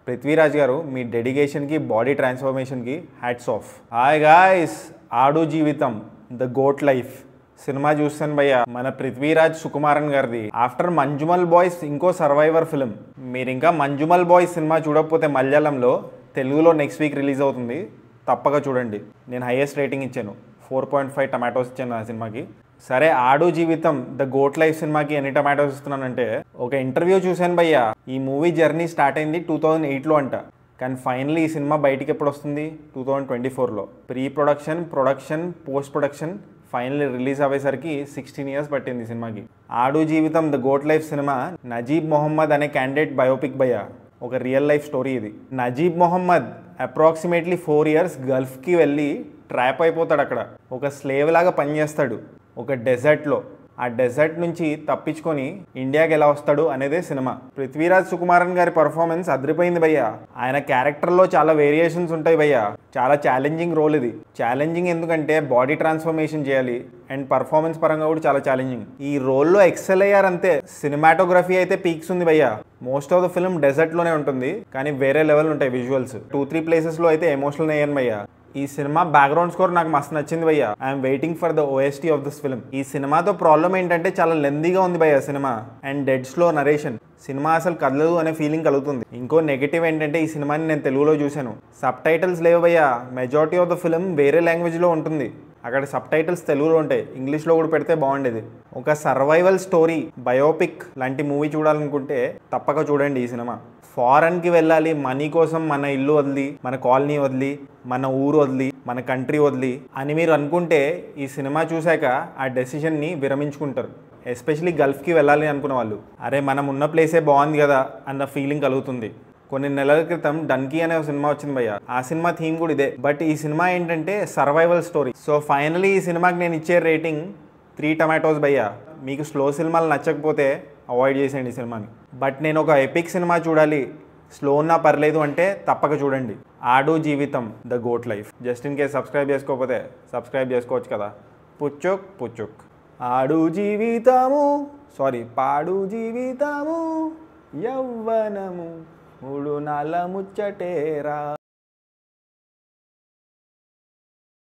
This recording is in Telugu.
పృథ్వీరాజ్ గారు మీ డెడికేషన్కి బాడీ ట్రాన్స్ఫర్మేషన్కి hats off hi guys Aadu Jeevitham the goat life cinema చూస్తాను భయ్య మన పృథ్వీరాజ్ సుకుమారన్ గారిది ఆఫ్టర్ మంజుమల్ బాయ్స్ ఇంకో సర్వైవర్ ఫిలిం మీరు ఇంకా మంజుమల్ బాయ్స్ సినిమా చూడకపోతే మలయాళంలో తెలుగులో నెక్స్ట్ వీక్ రిలీజ్ అవుతుంది తప్పక చూడండి నేను హైయెస్ట్ రేటింగ్ ఇచ్చాను ఫోర్ పాయింట్ ఫైవ్ టమాటోస్ ఇచ్చాను ఆ సినిమాకి సరే ఆడు జీవితం ద గోట్ లైఫ్ సినిమాకి ఎన్ని టమాటోస్ ఇస్తున్నానంటే ఒక ఇంటర్వ్యూ చూశాను భయ్య ఈ మూవీ జర్నీ స్టార్ట్ అయింది టూ థౌజండ్ ఎయిట్లో అంట కానీ ఫైనల్లీ ఈ సినిమా బయటికి ఎప్పుడు వస్తుంది టూ థౌజండ్ ట్వంటీ ఫోర్లో pre production production post production finally release అయ్యేసరికి సిక్స్టీన్ ఇయర్స్ పట్టింది ఈ సినిమాకి Aadu Jeevitham the goat life సినిమా నజీబ్ మొహమ్మద్ అనే క్యాండిడేట్ బయోపిక్ భయ్య ఒక రియల్ లైఫ్ స్టోరీ ఇది Najeeb Mohammed approximately four years గల్ఫ్కి వెళ్ళి ట్రాప్ అయిపోతాడు అక్కడ ఒక స్లేవ్ లాగా పనిచేస్తాడు ఒక డెజర్ట్లో ఆ డెజర్ట్ నుంచి తప్పించుకొని ఇండియాకి ఎలా వస్తాడు అనేదే సినిమా పృథ్వీరాజ్ సుకుమారన్ గారి పర్ఫార్మెన్స్ అదిరిపోయింది భయ్య ఆయన క్యారెక్టర్లో చాలా వేరియేషన్స్ ఉంటాయి భయ్య చాలా ఛాలెంజింగ్ రోల్ ఇది ఛాలెంజింగ్ ఎందుకంటే బాడీ ట్రాన్స్ఫర్మేషన్ చేయాలి అండ్ పర్ఫార్మెన్స్ పరంగా కూడా చాలా ఛాలెంజింగ్ ఈ రోల్లో ఎక్సెల్ అయ్యారు అంతే సినిమాటోగ్రఫీ అయితే పీక్స్ ఉంది భయ్య మోస్ట్ ఆఫ్ ద ఫిల్మ్ డెజర్ట్లోనే ఉంటుంది కానీ వేరే లెవెల్ ఉంటాయి విజువల్స్ టూ త్రీ ప్లేసెస్లో అయితే ఎమోషనల్ అయ్యాను భయ్య ఈ సినిమా బ్యాక్గ్రౌండ్ స్కోర్ నాకు మస్తు నచ్చింది భయ్య I'm waiting for the OST of this film ఈ సినిమాతో ప్రాబ్లం ఏంటంటే చాలా లెందీగా ఉంది భయ్య సినిమా అండ్ డెడ్ స్లో నరేషన్ సినిమా అసలు కదలదు అనే ఫీలింగ్ కలుగుతుంది ఇంకో నెగిటివ్ ఏంటంటే ఈ సినిమాని నేను తెలుగులో చూశాను సబ్ టైటిల్స్ లేవు భయ్య మెజారిటీ ఆఫ్ ద ఫిల్మ్ వేరే లాంగ్వేజ్లో ఉంటుంది అక్కడ సబ్ టైటిల్స్ తెలుగులో ఉంటాయి ఇంగ్లీష్లో కూడా పెడితే బాగుండేది ఒక సర్వైవల్ స్టోరీ బయోపిక్ లాంటి మూవీ చూడాలనుకుంటే తప్పక చూడండి ఈ సినిమా ఫారెన్కి వెళ్ళాలి మనీ కోసం మన ఇల్లు వదిలి మన కాలనీ వదిలి మన ఊరు వదిలి మన కంట్రీ వదిలి అని మీరు అనుకుంటే ఈ సినిమా చూశాక ఆ డెసిషన్ని విరమించుకుంటారు ఎస్పెషలీ గల్ఫ్కి వెళ్ళాలి అనుకున్న వాళ్ళు అరే మనం ఉన్న ప్లేసే బాగుంది కదా అన్న ఫీలింగ్ కలుగుతుంది కొన్ని నెలల క్రితం డన్కీ అనే ఒక సినిమా వచ్చింది భయ్య ఆ సినిమా థీమ్ కూడా ఇదే బట్ ఈ సినిమా ఏంటంటే సర్వైవల్ స్టోరీ సో ఫైనలీ ఈ సినిమాకి నేను ఇచ్చే రేటింగ్ త్రీ టమాటోస్ భయ్య మీకు స్లో సినిమాలు నచ్చకపోతే అవాయిడ్ చేసేయండి ఈ సినిమాని బట్ నేను ఒక ఎపిక్ సినిమా చూడాలి స్లో ఉన్నా పర్లేదు అంటే తప్పక చూడండి Aadu Jeevitham the goat life just in case subscribe చేసుకోకపోతే సబ్స్క్రైబ్ చేసుకోవచ్చు కదా పుచ్చుక్ పుచ్చుక్ ఆడు జీవితము సారీ పాడు జీవితము యవ్వనము మూడు నాల ముచ్చటేరా